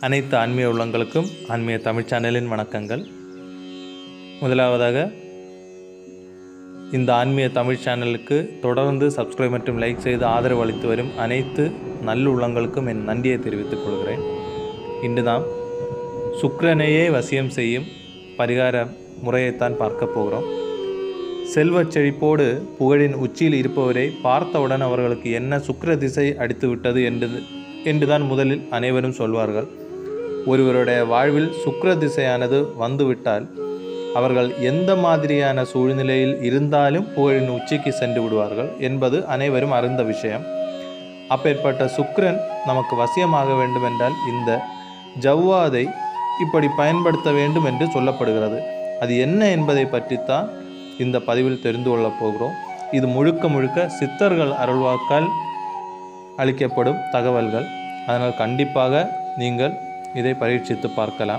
அனைத்து ஆன்மீக உள்ளங்களுக்கும் ஆன்மீக தமிழ் சேனலின் வணக்கங்கள் முதலாவதாக இந்த ஆன்மீக தமிழ் சேனலுக்கு தொடர்ந்து சப்ஸ்கிரைப் மற்றும் லைக் செய்து ஆதரவு அளித்து வரும் அனைத்து நல்லுள்ளங்களுக்கும் என் நன்றியை தெரிவித்துக் கொள்கிறேன் இன்று நாம் சுக்கிரனையே வசியம் செய்யும் பரிகார முறையைத்தான் பார்க்க போகிறோம் செல்வச் செழிப்போடு புகழின் உச்சியில் இருப்பவரை பார்த்தவுடன் அவர்களுக்கு என்ன சுக்கிர திசை அடித்து விட்டது என்று என்றுதான் முதலில் அனைவரும் சொல்வார்கள் ஒருவருடைய வாழ்வில் சுக்கிர திசையானது வந்துவிட்டால் அவர்கள் எந்த மாதிரியான சூழ்நிலையில் இருந்தாலும் புகழின் உச்சிக்கு சென்று விடுவார்கள் என்பது அனைவரும் அறிந்த விஷயம் அப்பேற்பட்ட சுக்கிரன் நமக்கு வசியமாக வேண்டுமென்றால் இந்த ஜவ்வாதை இப்படி பயன்படுத்த வேண்டும் என்று சொல்லப்படுகிறது அது என்ன என்பதை பற்றித்தான் இந்த பதிவில் தெரிந்து கொள்ளப் போகிறோம் இது முழுக்க முழுக்க சித்தர்கள் அருள்வாக்கால் அளிக்கப்படும் தகவல்கள் அதனால் கண்டிப்பாக நீங்கள் இதை பரீட்சித்து பார்க்கலாம்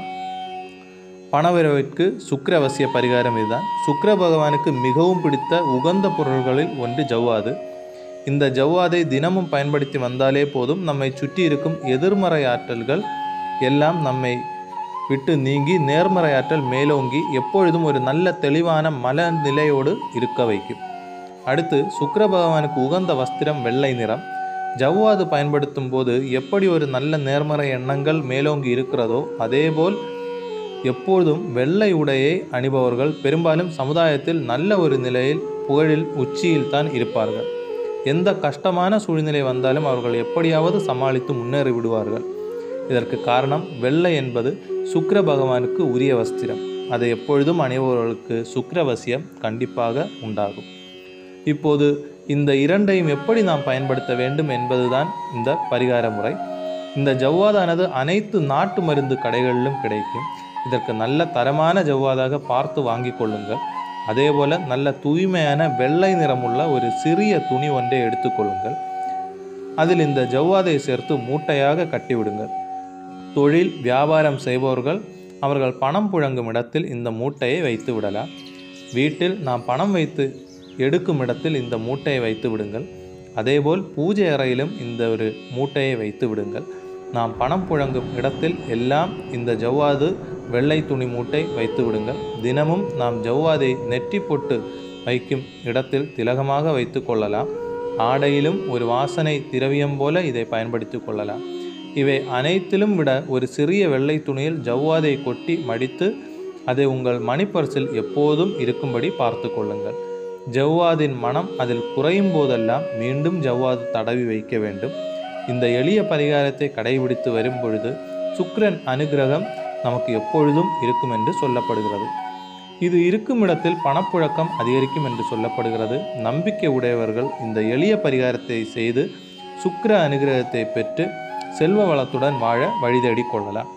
பணவரவிற்கு சுக்கிரவசிய பரிகாரம் இதுதான் சுக்கிர பகவானுக்கு மிகவும் பிடித்த உகந்த பொருள்களில் ஒன்று ஜவ்வாது இந்த ஜவ்வாதை தினமும் பயன்படுத்தி வந்தாலே போதும் நம்மை சுற்றி இருக்கும் எதிர்மறை ஆற்றல்கள் எல்லாம் நம்மை விட்டு நீங்கி நேர்மறை ஆற்றல் மேலோங்கி எப்பொழுதும் ஒரு நல்ல தெளிவான மல நிலையோடு இருக்க வைக்கும் அடுத்து சுக்கிர பகவானுக்கு உகந்த வஸ்திரம் வெள்ளை நிறம் ஜவ்வாது பயன்படுத்தும் போது எப்படி ஒரு நல்ல நேர்மறை எண்ணங்கள் மேலோங்கி இருக்கிறதோ அதேபோல் எப்பொழுதும் வெள்ளை உடையை அணிபவர்கள் பெரும்பாலும் சமுதாயத்தில் நல்ல ஒரு நிலையில் புகழில் உச்சியில் தான் இருப்பார்கள் எந்த கஷ்டமான சூழ்நிலை வந்தாலும் அவர்கள் எப்படியாவது சமாளித்து முன்னேறி விடுவார்கள் இதற்கு காரணம் வெள்ளை என்பது சுக்கிர பகவானுக்கு உரிய வஸ்திரம் அதை எப்பொழுதும் அணிபவர்களுக்கு சுக்கிரவசியம் கண்டிப்பாக உண்டாகும் இப்போது இந்த இரண்டையும் எப்படி நாம் பயன்படுத்த வேண்டும் என்பதுதான் இந்த பரிகார முறை இந்த ஜவ்வாதானது அனைத்து நாட்டு மருந்து கடைகளிலும் கிடைக்கும் இதற்கு நல்ல தரமான ஜவ்வாதாக பார்த்து வாங்கி கொள்ளுங்கள் அதேபோல நல்ல தூய்மையான வெள்ளை நிறமுள்ள ஒரு சிறிய துணி ஒன்றை எடுத்துக்கொள்ளுங்கள் அதில் இந்த ஜவ்வாதை சேர்த்து மூட்டையாக கட்டிவிடுங்கள் தொழில் வியாபாரம் செய்பவர்கள் அவர்கள் பணம் புழங்கும் இடத்தில் இந்த மூட்டையை வைத்து விடலாம் வீட்டில் நாம் பணம் வைத்து எடுக்கும் இடத்தில் இந்த மூட்டையை வைத்து விடுங்கள் அதேபோல் பூஜை அறையிலும் இந்த ஒரு மூட்டையை வைத்து விடுங்கள் நாம் பணம் புழங்கும் இடத்தில் எல்லாம் இந்த ஜவ்வாது வெள்ளை துணி மூட்டை வைத்து விடுங்கள் தினமும் நாம் ஜவ்வாதை நெற்றி பொட்டு வைக்கும் இடத்தில் திலகமாக வைத்து கொள்ளலாம் ஆடையிலும் ஒரு வாசனை திரவியம் போல இதை பயன்படுத்தி கொள்ளலாம் இவை அனைத்திலும் விட ஒரு சிறிய வெள்ளை துணியில் ஜவ்வாதை கொட்டி மடித்து அதை உங்கள் மணிப்பர்சில் எப்போதும் இருக்கும்படி பார்த்து கொள்ளுங்கள் ஜவ்வாதின் மனம் அதில் குறையும் போதெல்லாம் மீண்டும் ஜவ்வாது தடவி வைக்க வேண்டும் இந்த எளிய பரிகாரத்தை கடைபிடித்து வரும் பொழுது சுக்கிரன் அனுகிரகம் நமக்கு எப்பொழுதும் இருக்கும் என்று சொல்லப்படுகிறது இது இருக்கும் இடத்தில் பணப்புழக்கம் அதிகரிக்கும் என்று சொல்லப்படுகிறது நம்பிக்கை உடையவர்கள் இந்த எளிய பரிகாரத்தை செய்து சுக்கிர அனுகிரகத்தை பெற்று செல்வ வளத்துடன் வாழ வழி தேடிக் கொள்ளலாம்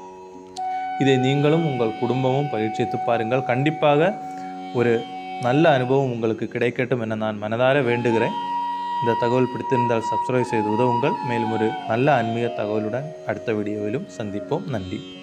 இதை நீங்களும் உங்கள் குடும்பமும் பரீட்சித்து பாருங்கள் கண்டிப்பாக ஒரு நல்ல அனுபவம் உங்களுக்கு கிடைக்கட்டும் என நான் மனதார வேண்டுகிறேன் இந்த தகவல் பிடித்திருந்தால் சப்ஸ்கிரைப் செய்து உதவுங்கள் மேலும் ஒரு நல்ல ஆன்மீக தகவலுடன் அடுத்த வீடியோவிலும் சந்திப்போம் நன்றி